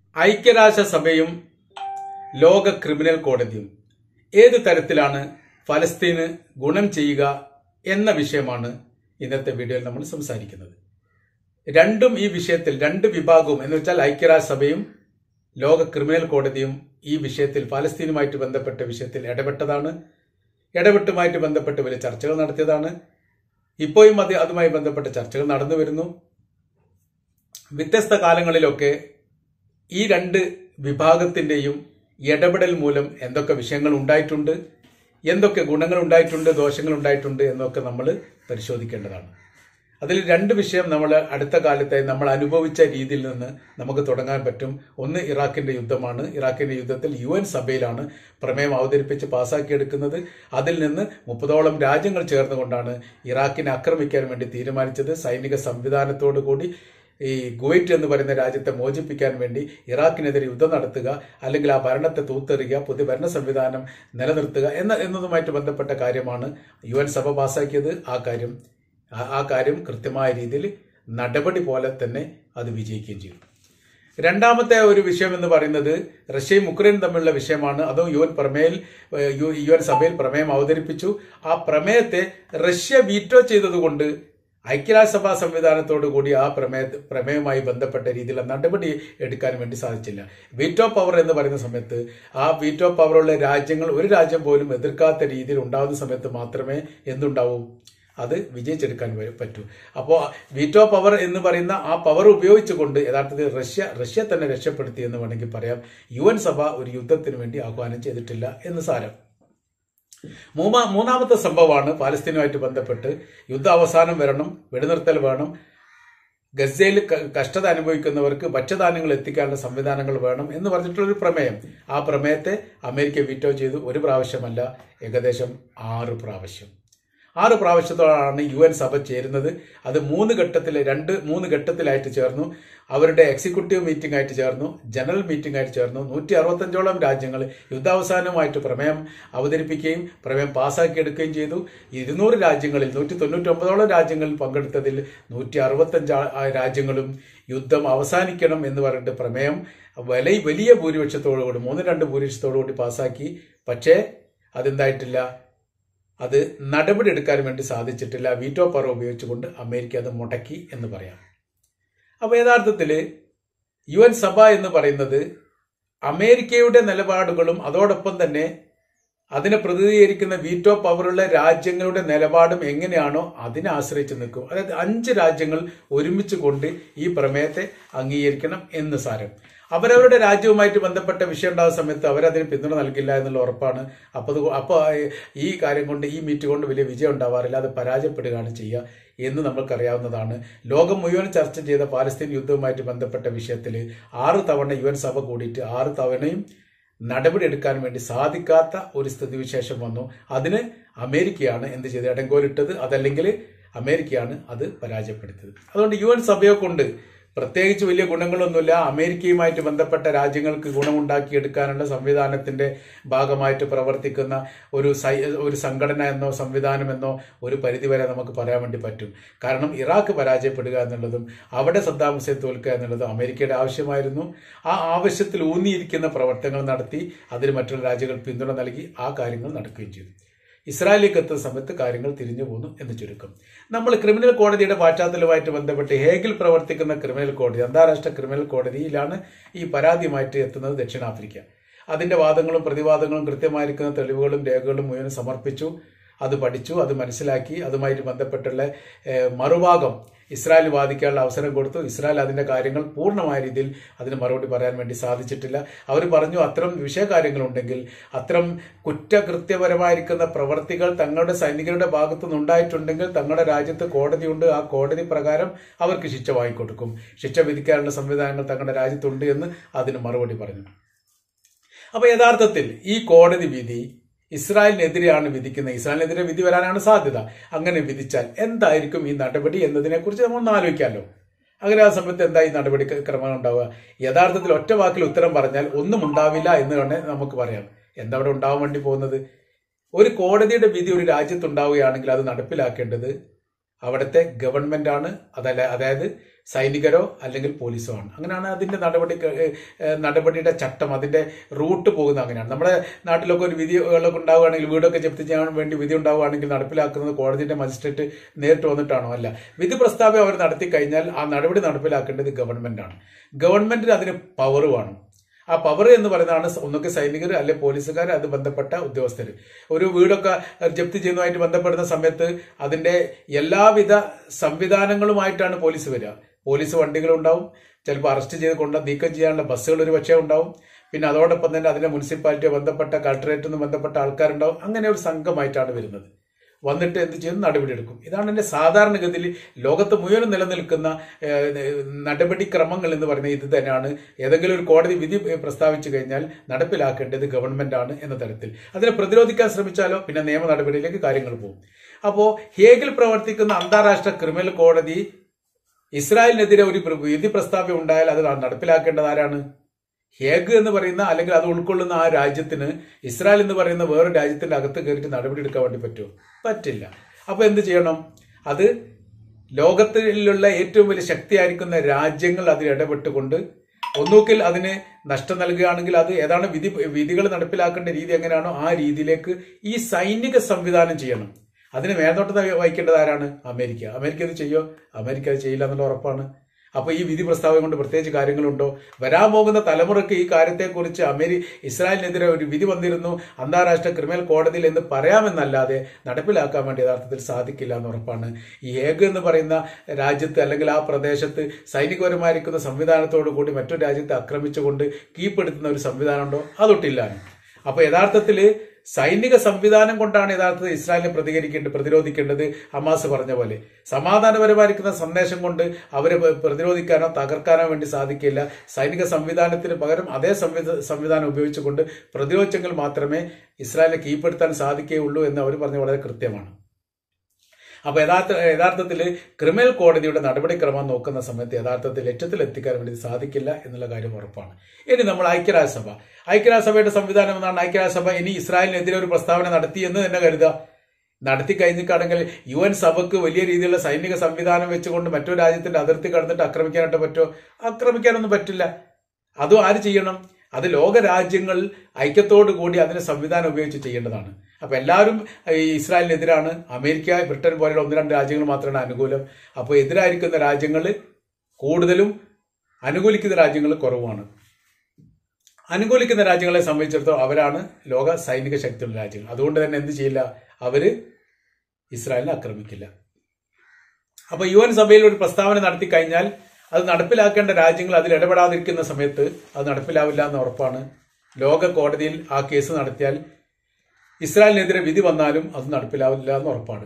ഐക്യരാഷ്ട്രസഭയും ലോക ക്രിമിനൽ കോടതിയും ഏത് തരത്തിലാണ് ഫലസ്തീന് ഗുണം ചെയ്യുക എന്ന വിഷയമാണ് ഇന്നത്തെ വീഡിയോയിൽ നമ്മൾ സംസാരിക്കുന്നത് രണ്ടും ഈ വിഷയത്തിൽ രണ്ട് വിഭാഗവും എന്ന് വെച്ചാൽ ഐക്യരാഷ്ട്രസഭയും ലോക ക്രിമിനൽ കോടതിയും ഈ വിഷയത്തിൽ ഫലസ്തീനുമായിട്ട് ബന്ധപ്പെട്ട വിഷയത്തിൽ ഇടപെട്ടതാണ് ഇടപെട്ടുമായിട്ട് ബന്ധപ്പെട്ട് വലിയ ചർച്ചകൾ നടത്തിയതാണ് ഇപ്പോഴും അത് അതുമായി ബന്ധപ്പെട്ട ചർച്ചകൾ നടന്നു വരുന്നു വ്യത്യസ്ത കാലങ്ങളിലൊക്കെ ഈ രണ്ട് വിഭാഗത്തിന്റെയും ഇടപെടൽ മൂലം എന്തൊക്കെ വിഷയങ്ങൾ ഉണ്ടായിട്ടുണ്ട് എന്തൊക്കെ ഗുണങ്ങൾ ഉണ്ടായിട്ടുണ്ട് ദോഷങ്ങൾ ഉണ്ടായിട്ടുണ്ട് എന്നൊക്കെ നമ്മൾ പരിശോധിക്കേണ്ടതാണ് അതിൽ രണ്ട് വിഷയം നമ്മൾ അടുത്ത കാലത്തായി നമ്മൾ അനുഭവിച്ച രീതിയിൽ നിന്ന് നമുക്ക് തുടങ്ങാൻ പറ്റും ഒന്ന് ഇറാഖിന്റെ യുദ്ധമാണ് ഇറാഖിന്റെ യുദ്ധത്തിൽ യു എൻ സഭയിലാണ് പ്രമേയം അവതരിപ്പിച്ച് പാസാക്കിയെടുക്കുന്നത് അതിൽ നിന്ന് മുപ്പതോളം രാജ്യങ്ങൾ ചേർന്നുകൊണ്ടാണ് ഇറാഖിനെ ആക്രമിക്കാൻ വേണ്ടി തീരുമാനിച്ചത് സൈനിക സംവിധാനത്തോടു കൂടി ഈ കുവൈറ്റ് എന്ന് പറയുന്ന രാജ്യത്തെ മോചിപ്പിക്കാൻ വേണ്ടി ഇറാഖിനെതിരെ യുദ്ധം നടത്തുക അല്ലെങ്കിൽ ആ ഭരണത്തെ തൂത്തെറിയുക പുതിയ ഭരണ സംവിധാനം നിലനിർത്തുക എന്ന എന്നതുമായിട്ട് ബന്ധപ്പെട്ട കാര്യമാണ് യു എൻ സഭ പാസാക്കിയത് ആ കാര്യം ആ- ആ കാര്യം കൃത്യമായ രീതിയിൽ നടപടി പോലെ തന്നെ അത് വിജയിക്കുകയും ചെയ്തു രണ്ടാമത്തെ ഒരു വിഷയം എന്ന് പറയുന്നത് റഷ്യയും ഉക്രൈനും തമ്മിലുള്ള വിഷയമാണ് അതും യു എൻ പ്രമേയിൽ ഏഹ്, യു യു എൻ സഭയിൽ പ്രമേയം അവതരിപ്പിച്ചു ആ പ്രമേയത്തെ റഷ്യ വീറ്റോ ചെയ്തതുകൊണ്ട് ഐക്യരാഷ്ട്രസഭാ സംവിധാനത്തോടു കൂടി ആ പ്രമേയ പ്രമേയവുമായി ബന്ധപ്പെട്ട രീതിയിലുള്ള നടപടി എടുക്കാൻ വേണ്ടി സാധിച്ചില്ല വീറ്റോ പവർ എന്ന് പറയുന്ന സമയത്ത് ആ വീറ്റോ പവറുള്ള രാജ്യങ്ങൾ ഒരു രാജ്യം പോലും എതിർക്കാത്ത രീതിയിൽ ഉണ്ടാകുന്ന സമയത്ത് മാത്രമേ എന്തുണ്ടാവൂ അത് വിജയിച്ചെടുക്കാൻ വരും പറ്റൂ അപ്പോൾ വീറ്റോ പവർ എന്ന് പറയുന്ന ആ പവർ ഉപയോഗിച്ചുകൊണ്ട് യഥാർത്ഥത്തിൽ റഷ്യ റഷ്യ തന്നെ രക്ഷപ്പെടുത്തി എന്ന് വേണമെങ്കിൽ പറയാം യു എൻ സഭ ഒരു യുദ്ധത്തിന് വേണ്ടി ആഹ്വാനം ചെയ്തിട്ടില്ല എന്ന് സാരം മൂന്നാ മൂന്നാമത്തെ സംഭവമാണ് പാലസ്തീനുമായിട്ട് ബന്ധപ്പെട്ട് യുദ്ധ അവസാനം വരണം വെടിനിർത്തൽ വേണം ഗസയിൽ ക- കഷ്ടത അനുഭവിക്കുന്നവർക്ക് ഭക്ഷ്യധാന്യങ്ങൾ എത്തിക്കാനുള്ള സംവിധാനങ്ങൾ വേണം എന്ന് പറഞ്ഞിട്ടുള്ളൊരു പ്രമേയം ആ പ്രമേയത്തെ അമേരിക്ക വീറ്റോ ചെയ്തു ഒരു പ്രാവശ്യമല്ല ഏകദേശം ആറ് പ്രാവശ്യം ആറ് പ്രാവശ്യത്തോടാണ് യു എൻ സഭ ചേരുന്നത് അത് മൂന്ന് ഘട്ടത്തിൽ രണ്ട് മൂന്ന് ഘട്ടത്തിലായിട്ട് ചേർന്നു അവരുടെ എക്സിക്യൂട്ടീവ് മീറ്റിംഗ് ആയിട്ട് ചേർന്നു ജനറൽ മീറ്റിംഗ് ആയിട്ട് ചേർന്നു നൂറ്റി അറുപത്തഞ്ചോളം രാജ്യങ്ങൾ യുദ്ധാവസാനമായിട്ട് പ്രമേയം അവതരിപ്പിക്കുകയും പ്രമേയം പാസ്സാക്കിയെടുക്കുകയും ചെയ്തു ഇരുന്നൂറ് രാജ്യങ്ങളിൽ നൂറ്റി തൊണ്ണൂറ്റൊമ്പതോളം രാജ്യങ്ങളിൽ പങ്കെടുത്തതിൽ നൂറ്റി അറുപത്തഞ്ച് രാജ്യങ്ങളും യുദ്ധം അവസാനിക്കണം എന്ന് പറഞ്ഞിട്ട് പ്രമേയം വലിയ വലിയ ഭൂരിപക്ഷത്തോടുകൂടി മൂന്ന് രണ്ട് ഭൂരിപക്ഷത്തോടുകൂടി പാസ്സാക്കി പക്ഷേ അതെന്തായിട്ടില്ല അത് നടപടി എടുക്കാൻ വേണ്ടി സാധിച്ചിട്ടില്ല വീറ്റോ പവർ ഉപയോഗിച്ചുകൊണ്ട് അമേരിക്ക അത് മുടക്കി എന്ന് പറയാം അപ്പോൾ യഥാർത്ഥത്തിൽ യു എൻ സഭ എന്ന് പറയുന്നത് അമേരിക്കയുടെ നിലപാടുകളും അതോടൊപ്പം തന്നെ അതിനെ പ്രതിനിധീകരിക്കുന്ന വീറ്റോ പവറുള്ള രാജ്യങ്ങളുടെ നിലപാടും എങ്ങനെയാണോ അതിനെ ആശ്രയിച്ച് നിൽക്കും അതായത് അഞ്ച് രാജ്യങ്ങൾ ഒരുമിച്ച് കൊണ്ട് ഈ പ്രമേയത്തെ അംഗീകരിക്കണം എന്ന് സാരം അവരവരുടെ രാജ്യവുമായിട്ട് ബന്ധപ്പെട്ട വിഷയം ഉണ്ടാകുന്ന സമയത്ത് അവരതിന് പിന്തുണ നൽകില്ല എന്നുള്ള ഉറപ്പാണ് അപ്പോൾ അത് അപ്പോൾ ഈ കാര്യം കൊണ്ട് ഈ മീറ്റ് കൊണ്ട് വലിയ വിജയം ഉണ്ടാവാറില്ല അത് പരാജയപ്പെടുകയാണ് ചെയ്യുക എന്ന് നമ്മൾക്കറിയാവുന്നതാണ് ലോകം മുഴുവൻ ചർച്ച ചെയ്ത പാലസ്തീൻ യുദ്ധവുമായിട്ട് ബന്ധപ്പെട്ട വിഷയത്തിൽ ആറ് തവണ യു എൻ സഭ കൂടിയിട്ട് ആറ് തവണയും നടപടി എടുക്കാൻ വേണ്ടി സാധിക്കാത്ത ഒരു സ്ഥിതിവിശേഷം വന്നു അതിന് അമേരിക്കയാണ് എന്ത് ചെയ്തത് ഇടങ്കോലിട്ടത് അതല്ലെങ്കിൽ അമേരിക്കയാണ് അത് പരാജയപ്പെടുത്തിയത് അതുകൊണ്ട് യു എൻ സഭയെ കൊണ്ട് പ്രത്യേകിച്ച് വലിയ ഗുണങ്ങളൊന്നുമില്ല അമേരിക്കയുമായിട്ട് ബന്ധപ്പെട്ട രാജ്യങ്ങൾക്ക് ഗുണമുണ്ടാക്കിയെടുക്കാനുള്ള സംവിധാനത്തിന്റെ ഭാഗമായിട്ട് പ്രവർത്തിക്കുന്ന ഒരു സൈ ഒരു സംഘടന എന്നോ സംവിധാനം എന്നോ ഒരു പരിധിവരെ നമുക്ക് പറയാൻ വേണ്ടി പറ്റും കാരണം ഇറാഖ് പരാജയപ്പെടുക എന്നുള്ളതും അവിടെ സദ്ദാം ഹുസൈൻ തോൽക്കുക എന്നുള്ളതും അമേരിക്കയുടെ ആവശ്യമായിരുന്നു ആ ആവശ്യത്തിൽ ഊന്നിയിരിക്കുന്ന പ്രവർത്തനങ്ങൾ നടത്തി അതിന് മറ്റുള്ള രാജ്യങ്ങൾ പിന്തുണ നൽകി ആ കാര്യങ്ങൾ നടക്കുകയും ചെയ്തു ഇസ്രായേലിലേക്ക് എത്തുന്ന സമയത്ത് കാര്യങ്ങൾ തിരിഞ്ഞു പോന്നു എന്ന് ചുരുക്കം നമ്മൾ ക്രിമിനൽ കോടതിയുടെ പശ്ചാത്തലവുമായിട്ട് ബന്ധപ്പെട്ട് ഹേഗിൽ പ്രവർത്തിക്കുന്ന ക്രിമിനൽ കോടതി അന്താരാഷ്ട്ര ക്രിമിനൽ കോടതിയിലാണ് ഈ പരാതിയുമായിട്ട് എത്തുന്നത് ദക്ഷിണാഫ്രിക്ക അതിന്റെ വാദങ്ങളും പ്രതിവാദങ്ങളും കൃത്യമായിരിക്കുന്ന തെളിവുകളും രേഖകളും മുഴുവൻ സമർപ്പിച്ചു അത് പഠിച്ചു അത് മനസ്സിലാക്കി അതുമായിട്ട് ബന്ധപ്പെട്ടുള്ള ഏഹ്, മറുഭാഗം ഇസ്രായേൽ വാദിക്കാനുള്ള അവസരം കൊടുത്തു ഇസ്രായേൽ അതിന്റെ കാര്യങ്ങൾ പൂർണ്ണമായ രീതിയിൽ അതിന് മറുപടി പറയാൻ വേണ്ടി സാധിച്ചിട്ടില്ല അവർ പറഞ്ഞു അത്തരം വിഷയകാര്യങ്ങളുണ്ടെങ്കിൽ അത്തരം കുറ്റകൃത്യപരമായിരിക്കുന്ന പ്രവർത്തികൾ തങ്ങളുടെ സൈനികരുടെ ഭാഗത്തു നിന്നുണ്ടായിട്ടുണ്ടെങ്കിൽ തങ്ങളുടെ രാജ്യത്ത് കോടതിയുണ്ട് ആ കോടതി പ്രകാരം അവർക്ക് ശിക്ഷ വാങ്ങിക്കൊടുക്കും ശിക്ഷ വിധിക്കാനുള്ള സംവിധാനങ്ങൾ തങ്ങളുടെ രാജ്യത്തുണ്ട് എന്ന് അതിന് മറുപടി പറഞ്ഞു അപ്പൊ യഥാർത്ഥത്തിൽ ഈ കോടതി വിധി ഇസ്രായേലിനെതിരെയാണ് വിധിക്കുന്നത് ഇസ്രായേലിനെതിരെ വിധി വരാനാണ് സാധ്യത അങ്ങനെ വിധിച്ചാൽ എന്തായിരിക്കും ഈ നടപടി എന്നതിനെ കുറിച്ച് നമ്മൾ ഒന്ന് ആലോചിക്കാമല്ലോ അങ്ങനെ ആ സമയത്ത് എന്താ ഈ നടപടി ക്രമങ്ങൾ ഉണ്ടാവുക യഥാർത്ഥത്തിൽ ഒറ്റ വാക്കിൽ ഉത്തരം പറഞ്ഞാൽ ഒന്നും ഉണ്ടാവില്ല എന്ന് തന്നെ നമുക്ക് പറയാം എന്താ അവിടെ ഉണ്ടാവാൻ വേണ്ടി പോകുന്നത് ഒരു കോടതിയുടെ വിധി ഒരു രാജ്യത്തുണ്ടാവുകയാണെങ്കിൽ അത് നടപ്പിലാക്കേണ്ടത് അവിടുത്തെ ഗവൺമെന്റ് ആണ് അതല്ല അതായത് സൈനികരോ അല്ലെങ്കിൽ പോലീസോ ആണ് അങ്ങനെയാണ് അതിന്റെ നടപടി ഏഹ് നടപടിയുടെ ചട്ടം അതിന്റെ റൂട്ട് പോകുന്നത് അങ്ങനെയാണ് നമ്മുടെ നാട്ടിലൊക്കെ ഒരു വിധികളൊക്കെ ഉണ്ടാവുകയാണെങ്കിൽ വീടൊക്കെ ജപ്തി ചെയ്യാൻ വേണ്ടി വിധി ഉണ്ടാവുകയാണെങ്കിൽ നടപ്പിലാക്കുന്നത് കോടതിയുടെ മജിസ്ട്രേറ്റ് നേരിട്ട് വന്നിട്ടാണോ അല്ല വിധി പ്രസ്താവം അവർ നടത്തി കഴിഞ്ഞാൽ ആ നടപടി നടപ്പിലാക്കേണ്ടത് ഗവൺമെന്റ് ആണ് ഗവൺമെന്റിന് അതിന് പവർ വേണം ആ പവർ എന്ന് പറയുന്നതാണ് ഒന്നൊക്കെ സൈനികർ അല്ലെ പോലീസുകാർ അത് ബന്ധപ്പെട്ട ഉദ്യോഗസ്ഥർ ഒരു വീടൊക്കെ ജപ്തി ചെയ്യുന്നതുമായിട്ട് ബന്ധപ്പെടുന്ന സമയത്ത് അതിന്റെ എല്ലാവിധ സംവിധാനങ്ങളുമായിട്ടാണ് പോലീസ് വരിക പോലീസ് വണ്ടികളുണ്ടാവും ചിലപ്പോൾ അറസ്റ്റ് ചെയ്ത് കൊണ്ട് നീക്കം ചെയ്യാനുള്ള ബസ്സുകൾ ഒരു പക്ഷേ ഉണ്ടാവും പിന്നെ അതോടൊപ്പം തന്നെ അതിന്റെ മുനിസിപ്പാലിറ്റിയോ ബന്ധപ്പെട്ട കളക്ടറേറ്റിൽ നിന്ന് ബന്ധപ്പെട്ട ആൾക്കാരുണ്ടാവും അങ്ങനെ ഒരു സംഘമായിട്ടാണ് വരുന്നത് വന്നിട്ട് എന്ത് ചെയ്യുന്നു നടപടിയെടുക്കും ഇതാണ് എൻ്റെ സാധാരണഗതിയിൽ ലോകത്ത് മുഴുവൻ നിലനിൽക്കുന്ന ഏഹ്, നടപടിക്രമങ്ങൾ എന്ന് പറയുന്നത് ഇത് തന്നെയാണ് ഏതെങ്കിലും ഒരു കോടതി വിധി പ്രസ്താവിച്ചു കഴിഞ്ഞാൽ നടപ്പിലാക്കേണ്ടത് ഗവൺമെന്റ് ആണ് എന്ന തരത്തിൽ അതിനെ പ്രതിരോധിക്കാൻ ശ്രമിച്ചാലോ പിന്നെ നിയമ നടപടിയിലേക്ക് കാര്യങ്ങൾ പോകും അപ്പോൾ ഹേഗിൽ പ്രവർത്തിക്കുന്ന അന്താരാഷ്ട്ര ക്രിമിനൽ കോടതി ഇസ്രായേലിനെതിരെ ഒരു പ്ര- വിധി പ്രസ്താവ്യം ഉണ്ടായാൽ അത് നടപ്പിലാക്കേണ്ടത് ആരാണ് ഹേഗ് എന്ന് പറയുന്ന അല്ലെങ്കിൽ അത് ഉൾക്കൊള്ളുന്ന ആ രാജ്യത്തിന് ഇസ്രായേൽ എന്ന് പറയുന്ന വേറൊരു രാജ്യത്തിന്റെ അകത്ത് കയറിയിട്ട് നടപടി എടുക്കാൻ വേണ്ടി പറ്റുമോ പറ്റില്ല അപ്പൊ എന്ത് ചെയ്യണം അത് ലോകത്തിലുള്ള ഏറ്റവും വലിയ ശക്തിയായിരിക്കുന്ന രാജ്യങ്ങൾ അതിൽ ഇടപെട്ടുകൊണ്ട് ഒന്നുകിൽ അതിന് നഷ്ടം നൽകുകയാണെങ്കിൽ അത് ഏതാണ് വിധി വിധികൾ നടപ്പിലാക്കേണ്ട രീതി എങ്ങനെയാണോ ആ രീതിയിലേക്ക് ഈ സൈനിക സംവിധാനം ചെയ്യണം അതിന് മേൽനോട്ടം വഹിക്കേണ്ടത് ആരാണ് അമേരിക്ക അമേരിക്ക ഇത് ചെയ്യോ അമേരിക്ക അത് ചെയ്യില്ല എന്നുള്ള ഉറപ്പാണ് അപ്പൊ ഈ വിധി പ്രസ്താവന കൊണ്ട് പ്രത്യേകിച്ച് കാര്യങ്ങളുണ്ടോ വരാൻ പോകുന്ന തലമുറയ്ക്ക് ഈ കാര്യത്തെക്കുറിച്ച് അമേരി ഇസ്രായേലിനെതിരെ ഒരു വിധി വന്നിരുന്നു അന്താരാഷ്ട്ര ക്രിമിനൽ കോടതിയിൽ എന്ന് പറയാമെന്നല്ലാതെ നടപ്പിലാക്കാൻ വേണ്ടി യഥാർത്ഥത്തിൽ സാധിക്കില്ല എന്ന് ഉറപ്പാണ് ഈ ഹേഗ് എന്ന് പറയുന്ന രാജ്യത്ത് അല്ലെങ്കിൽ ആ പ്രദേശത്ത് സൈനികപരമായിരിക്കുന്ന സംവിധാനത്തോടു കൂടി മറ്റൊരു രാജ്യത്തെ ആക്രമിച്ചുകൊണ്ട് കീഴ്പ്പെടുത്തുന്ന ഒരു സംവിധാനമുണ്ടോ അതൊട്ടില്ല അപ്പൊ യഥാർത്ഥത്തിൽ സൈനിക സംവിധാനം കൊണ്ടാണ് യഥാർത്ഥത്തിൽ ഇസ്രായേലിനെ പ്രതികരിക്കേണ്ടത് പ്രതിരോധിക്കേണ്ടത് ഹമാസ് പറഞ്ഞ പോലെ സമാധാനപരമായിരിക്കുന്ന സന്ദേശം കൊണ്ട് അവരെ പ- പ്രതിരോധിക്കാനോ തകർക്കാനോ വേണ്ടി സാധിക്കില്ല സൈനിക സംവിധാനത്തിന് പകരം അതേ സംവിധ സംവിധാനം ഉപയോഗിച്ചുകൊണ്ട് പ്രതിരോധിച്ചെങ്കിൽ മാത്രമേ ഇസ്രായേലിനെ കീഴ്പ്പെടുത്താൻ സാധിക്കുകയുള്ളൂ എന്ന് അവർ പറഞ്ഞ വളരെ കൃത്യമാണ് അപ്പൊ യഥാർത്ഥ യഥാർത്ഥത്തിൽ ക്രിമിനൽ കോടതിയുടെ നടപടിക്രമം നോക്കുന്ന സമയത്ത് യഥാർത്ഥത്തിൽ ലക്ഷ്യത്തിൽ എത്തിക്കാൻ വേണ്ടി സാധിക്കില്ല എന്നുള്ള കാര്യം ഉറപ്പാണ് ഇനി നമ്മൾ ഐക്യരാഷ്ട്രസഭ ഐക്യരാഷ്ട്രസഭയുടെ സംവിധാനം എന്നാണ് ഐക്യരാഷ്ട്രസഭ ഇനി ഇസ്രായേലിനെതിരെ ഒരു പ്രസ്താവന നടത്തി എന്ന് തന്നെ കരുതുക നടത്തി കഴിഞ്ഞിട്ടാണെങ്കിൽ യു എൻ സഭയ്ക്ക് വലിയ രീതിയിലുള്ള സൈനിക സംവിധാനം വെച്ചുകൊണ്ട് മറ്റൊരു രാജ്യത്തിന്റെ അതിർത്തി കടന്നിട്ട് ആക്രമിക്കാനായിട്ട് പറ്റുമോ ആക്രമിക്കാനൊന്നും പറ്റില്ല അതും ആര് ചെയ്യണം അത് ലോക രാജ്യങ്ങൾ ഐക്യത്തോടു കൂടി അതിന് സംവിധാനം ഉപയോഗിച്ച് ചെയ്യേണ്ടതാണ് അപ്പൊ എല്ലാവരും ഈ ഇസ്രായേലിനെതിരാണ് അമേരിക്ക ബ്രിട്ടൻ പോലെയുള്ള ഒന്ന് രണ്ട് രാജ്യങ്ങൾ മാത്രമാണ് അനുകൂലം അപ്പോൾ എതിരായിരിക്കുന്ന രാജ്യങ്ങൾ കൂടുതലും അനുകൂലിക്കുന്ന രാജ്യങ്ങൾ കുറവാണ് അനുകൂലിക്കുന്ന രാജ്യങ്ങളെ സംബന്ധിച്ചിടത്തോളം അവരാണ് ലോക സൈനിക ശക്തിയുള്ള രാജ്യങ്ങൾ അതുകൊണ്ട് തന്നെ എന്ത് ചെയ്യില്ല അവര് ഇസ്രായേലിനെ ആക്രമിക്കില്ല അപ്പൊ യു എൻ സഭയിൽ ഒരു പ്രസ്താവന നടത്തി കഴിഞ്ഞാൽ അത് നടപ്പിലാക്കേണ്ട രാജ്യങ്ങൾ അതിൽ ഇടപെടാതിരിക്കുന്ന സമയത്ത് അത് നടപ്പിലാവില്ല എന്ന് ഉറപ്പാണ് ലോക കോടതിയിൽ ആ കേസ് നടത്തിയാൽ ഇസ്രായേലിനെതിരെ വിധി വന്നാലും അത് നടപ്പിലാവില്ല എന്ന് ഉറപ്പാണ്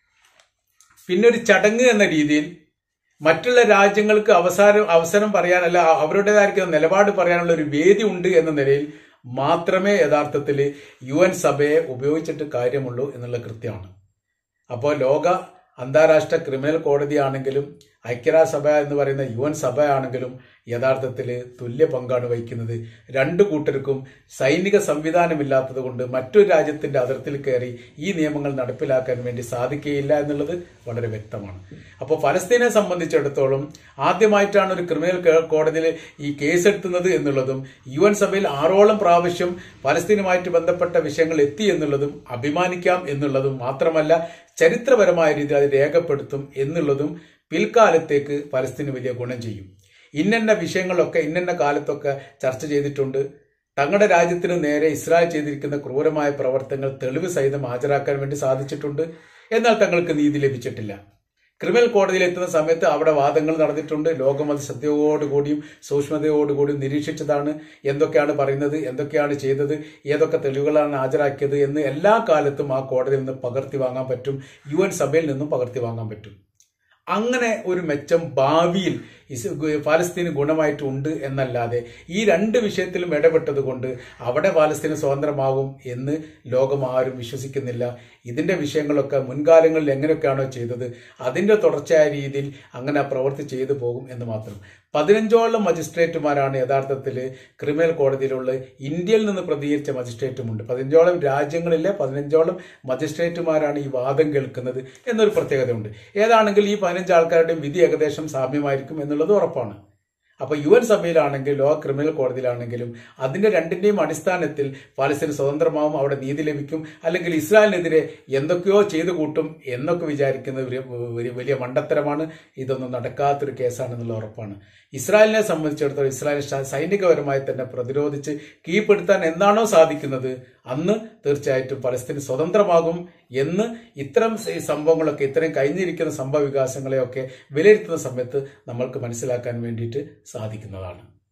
പിന്നെ ഒരു ചടങ്ങ് എന്ന രീതിയിൽ മറ്റുള്ള രാജ്യങ്ങൾക്ക് അവസരം അവസരം പറയാനല്ല അവരുടേതായിരിക്കുന്ന നിലപാട് പറയാനുള്ള ഒരു വേദി ഉണ്ട് എന്ന നിലയിൽ മാത്രമേ യഥാർത്ഥത്തിൽ യു എൻ സഭയെ ഉപയോഗിച്ചിട്ട് കാര്യമുള്ളൂ എന്നുള്ള കൃത്യമാണ് അപ്പോൾ ലോക അന്താരാഷ്ട്ര ക്രിമിനൽ കോടതിയാണെങ്കിലും ഐക്യരാഷ്ട്രസഭ എന്ന് പറയുന്ന യു എൻ സഭയാണെങ്കിലും യഥാർത്ഥത്തിൽ തുല്യ പങ്കാണ് വഹിക്കുന്നത് രണ്ടു കൂട്ടർക്കും സൈനിക സംവിധാനമില്ലാത്തത് കൊണ്ട് മറ്റൊരു രാജ്യത്തിന്റെ അതിർത്തിയിൽ കയറി ഈ നിയമങ്ങൾ നടപ്പിലാക്കാൻ വേണ്ടി സാധിക്കുകയില്ല എന്നുള്ളത് വളരെ വ്യക്തമാണ് അപ്പോൾ ഫലസ്തീനെ സംബന്ധിച്ചിടത്തോളം ആദ്യമായിട്ടാണ് ഒരു ക്രിമിനൽ കേ- കോടതിയിൽ ഈ കേസെടുത്തുന്നത് എന്നുള്ളതും യു എൻ സഭയിൽ ആറോളം പ്രാവശ്യം ഫലസ്തീനുമായിട്ട് ബന്ധപ്പെട്ട വിഷയങ്ങൾ എത്തി എന്നുള്ളതും അഭിമാനിക്കാം എന്നുള്ളതും മാത്രമല്ല ചരിത്രപരമായ രീതിയിൽ അത് രേഖപ്പെടുത്തും എന്നുള്ളതും പിൽക്കാലത്തേക്ക് ഫലസ്തീന് വലിയ ഗുണം ചെയ്യും ഇന്നന്ന വിഷയങ്ങളൊക്കെ ഇന്നന്ന കാലത്തൊക്കെ ചർച്ച ചെയ്തിട്ടുണ്ട് തങ്ങളുടെ രാജ്യത്തിന് നേരെ ഇസ്രായേൽ ചെയ്തിരിക്കുന്ന ക്രൂരമായ പ്രവർത്തനങ്ങൾ തെളിവ് സഹിതം ഹാജരാക്കാൻ വേണ്ടി സാധിച്ചിട്ടുണ്ട് എന്നാൽ തങ്ങൾക്ക് നീതി ലഭിച്ചിട്ടില്ല ക്രിമിനൽ കോടതിയിൽ എത്തുന്ന സമയത്ത് അവിടെ വാദങ്ങൾ നടന്നിട്ടുണ്ട് ലോകം അത് ശ്രദ്ധയോടുകൂടിയും സൂക്ഷ്മതയോടുകൂടിയും നിരീക്ഷിച്ചതാണ് എന്തൊക്കെയാണ് പറയുന്നത് എന്തൊക്കെയാണ് ചെയ്തത് ഏതൊക്കെ തെളിവുകളാണ് ഹാജരാക്കിയത് എന്ന് എല്ലാ കാലത്തും ആ കോടതിയിൽ നിന്ന് പകർത്തി വാങ്ങാൻ പറ്റും യു എൻ സഭയിൽ നിന്നും പകർത്തി വാങ്ങാൻ പറ്റും അങ്ങനെ ഒരു മെച്ചം ഭാവിയിൽ ഇസ് പാലസ്തീന് ഗുണമായിട്ടുണ്ട് എന്നല്ലാതെ ഈ രണ്ട് വിഷയത്തിലും ഇടപെട്ടത് കൊണ്ട് അവിടെ പാലസ്തീന് സ്വതന്ത്രമാകും എന്ന് ലോകം ആരും വിശ്വസിക്കുന്നില്ല ഇതിന്റെ വിഷയങ്ങളൊക്കെ മുൻകാലങ്ങളിൽ എങ്ങനെയൊക്കെയാണോ ചെയ്തത് അതിന്റെ തുടർച്ചയായ രീതിയിൽ അങ്ങനെ ആ പ്രവൃത്തി ചെയ്തു പോകും എന്ന് മാത്രം പതിനഞ്ചോളം മജിസ്ട്രേറ്റുമാരാണ് യഥാർത്ഥത്തിൽ ക്രിമിനൽ കോടതിയിലുള്ള ഇന്ത്യയിൽ നിന്ന് പ്രതികരിച്ച മജിസ്ട്രേറ്റുമുണ്ട് പതിനഞ്ചോളം രാജ്യങ്ങളിലെ പതിനഞ്ചോളം മജിസ്ട്രേറ്റുമാരാണ് ഈ വാദം കേൾക്കുന്നത് എന്നൊരു പ്രത്യേകതയുണ്ട് ഏതാണെങ്കിൽ ഈ പതിനഞ്ച് ആൾക്കാരുടെയും വിധി ഏകദേശം സാമ്യമായിരിക്കും എന്നുള്ളത് ഉറപ്പാണ് അപ്പൊ യു എൻ സഭയിലാണെങ്കിൽ ലോക ക്രിമിനൽ കോടതിയിലാണെങ്കിലും അതിന്റെ രണ്ടിന്റെയും അടിസ്ഥാനത്തിൽ പാലസ്തീന് സ്വതന്ത്രമാവും അവിടെ നീതി ലഭിക്കും അല്ലെങ്കിൽ ഇസ്രായേലിനെതിരെ എന്തൊക്കെയോ ചെയ്തു കൂട്ടും എന്നൊക്കെ വിചാരിക്കുന്നത് ഒരു വലിയ- വലിയ മണ്ടത്തരമാണ് ഇതൊന്നും നടക്കാത്തൊരു കേസാണെന്നുള്ള ഉറപ്പാണ് ഇസ്രായേലിനെ സംബന്ധിച്ചിടത്തോളം ഇസ്രായേൽ ശ- സൈനികപരമായി തന്നെ പ്രതിരോധിച്ച് കീഴ്പ്പെടുത്താൻ എന്താണോ സാധിക്കുന്നത് അന്ന് തീർച്ചയായിട്ടും പലസ്തീൻ സ്വതന്ത്രമാകും എന്ന് ഇത്തരം സ- സംഭവങ്ങളൊക്കെ ഇത്തരം കഴിഞ്ഞിരിക്കുന്ന സംഭവ വികാസങ്ങളെയൊക്കെ വിലയിരുത്തുന്ന സമയത്ത് നമ്മൾക്ക് മനസ്സിലാക്കാൻ വേണ്ടിയിട്ട് സാധിക്കുന്നതാണ്